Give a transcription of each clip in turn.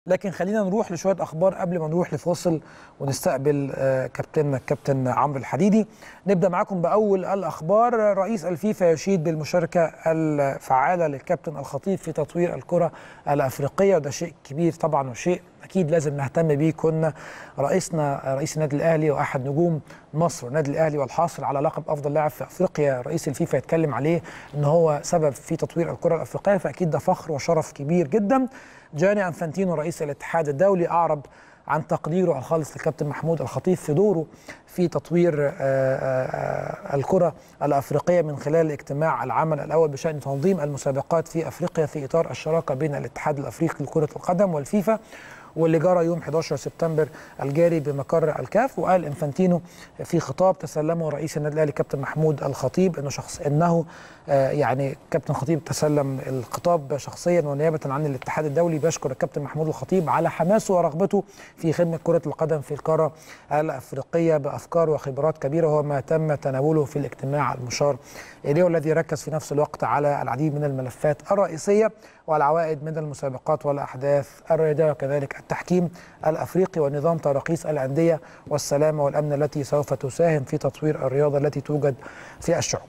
لكن خلينا نروح لشويه اخبار قبل ما نروح لفاصل ونستقبل آه، كابتننا الكابتن عمرو الحديدي نبدا معاكم باول الاخبار رئيس الفيفا يشيد بالمشاركه الفعاله للكابتن الخطيب في تطوير الكره الافريقيه وده شيء كبير طبعا وشيء اكيد لازم نهتم بيه كنا رئيسنا رئيس النادي الاهلي واحد نجوم مصر النادي الاهلي والحاصل على لقب افضل لاعب في افريقيا رئيس الفيفا يتكلم عليه ان هو سبب في تطوير الكره الافريقيه فاكيد ده فخر وشرف كبير جدا جاني انفانتينو رئيس الاتحاد الدولي اعرب عن تقديره الخالص للكابتن محمود الخطيب في دوره في تطوير آه، آه، الكرة الأفريقية من خلال اجتماع العمل الأول بشأن تنظيم المسابقات في أفريقيا في إطار الشراكة بين الاتحاد الأفريقي لكرة القدم والفيفا واللي جرى يوم 11 سبتمبر الجاري بمقر الكاف وقال انفانتينو في خطاب تسلمه رئيس النادي الاهلي كابتن محمود الخطيب انه شخص انه آه، يعني كابتن خطيب تسلم الخطاب شخصيا ونيابه عن الاتحاد الدولي بشكر الكابتن محمود الخطيب على حماسه ورغبته في خدمه كره القدم في القاره الافريقيه بافكار وخبرات كبيره وهو ما تم تناوله في الاجتماع المشار اليه والذي ركز في نفس الوقت على العديد من الملفات الرئيسيه والعوائد من المسابقات والاحداث الرياضيه وكذلك التحكيم الافريقي ونظام تراخيص الانديه والسلامه والامن التي سوف تساهم في تطوير الرياضه التي توجد في الشعوب.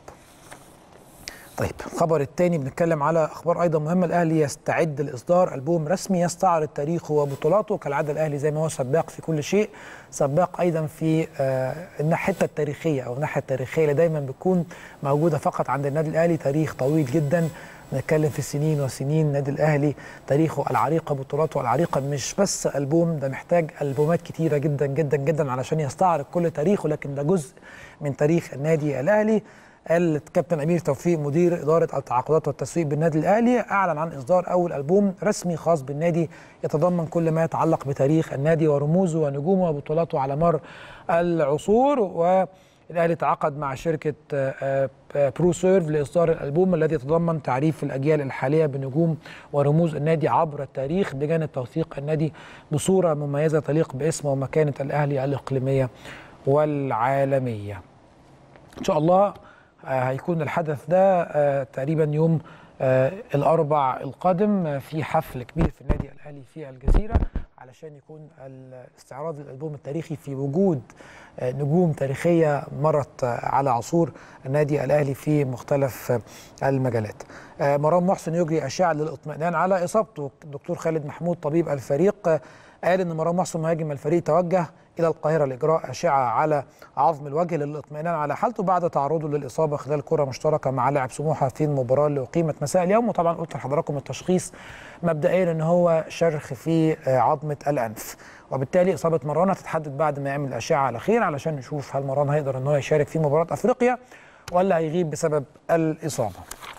طيب الخبر الثاني بنتكلم على اخبار ايضا مهمه الاهلي يستعد لاصدار البوم رسمي يستعرض تاريخه وبطولاته كالعاده الاهلي زي ما هو سباق في كل شيء سباق ايضا في آه الناحيه التاريخيه او الناحيه التاريخيه اللي دايما بتكون موجوده فقط عند النادي الاهلي تاريخ طويل جدا نتكلم في سنين وسنين النادي الاهلي تاريخه العريقه بطولاته العريقه مش بس البوم ده محتاج البومات كتيره جدا جدا جدا علشان يستعرض كل تاريخه لكن ده جزء من تاريخ النادي الاهلي قال الكابتن امير توفيق مدير اداره التعاقدات والتسويق بالنادي الاهلي اعلن عن اصدار اول البوم رسمي خاص بالنادي يتضمن كل ما يتعلق بتاريخ النادي ورموزه ونجومه وبطولاته على مر العصور والاهلي تعاقد مع شركه آه، آه، برو سيرف لاصدار الالبوم الذي يتضمن تعريف الاجيال الحاليه بنجوم ورموز النادي عبر التاريخ بجانب توثيق النادي بصوره مميزه تليق باسمه ومكانه الاهلي الاقليميه والعالميه. ان شاء الله آه، هيكون الحدث ده آه، تقريبا يوم آه، الاربع القادم آه، في حفل كبير في النادي الاهلي في الجزيره علشان يكون ال- استعراض الالبوم التاريخي في وجود آه، نجوم تاريخيه مرت آه، على عصور النادي الاهلي في مختلف آه، المجالات. آه، مرام محسن يجري اشعه للاطمئنان على اصابته الدكتور خالد محمود طبيب الفريق آه، قال ان مرام محسن مهاجم الفريق توجه الى القاهره لاجراء اشعه على عظم الوجه للاطمئنان على حالته بعد تعرضه للاصابه خلال كره مشتركه مع لاعب سموحه في المباراه اللي اقيمت مساء اليوم وطبعا قلت لحضراتكم التشخيص مبدئيا ان هو شرخ في آه، عظمه الانف وبالتالي اصابه مروان هتتحدد بعد ما يعمل اشعه على خير علشان نشوف هل مروان هيقدر ان هو يشارك في مباراه افريقيا ولا هيغيب بسبب الاصابه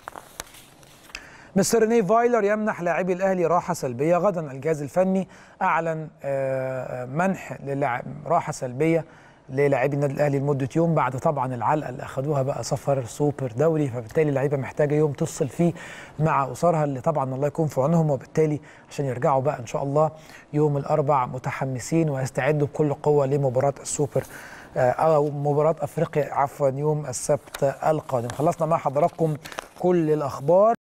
مستر ريني فايلر يمنح لاعبي الاهلي راحه سلبيه غدا الجهاز الفني اعلن آه، منح للاعب راحه سلبيه للاعبي النادي الاهلي لمده يوم بعد طبعا العلقه اللي اخذوها بقى سفر سوبر دوري فبالتالي اللعيبه محتاجه يوم تفصل فيه مع اسرها اللي طبعا الله يكون في عونهم وبالتالي عشان يرجعوا بقى ان شاء الله يوم الاربع متحمسين ويستعدوا بكل قوه لمباراه السوبر آه، او مباراه افريقيا عفوا يوم السبت القادم خلصنا مع حضراتكم كل الاخبار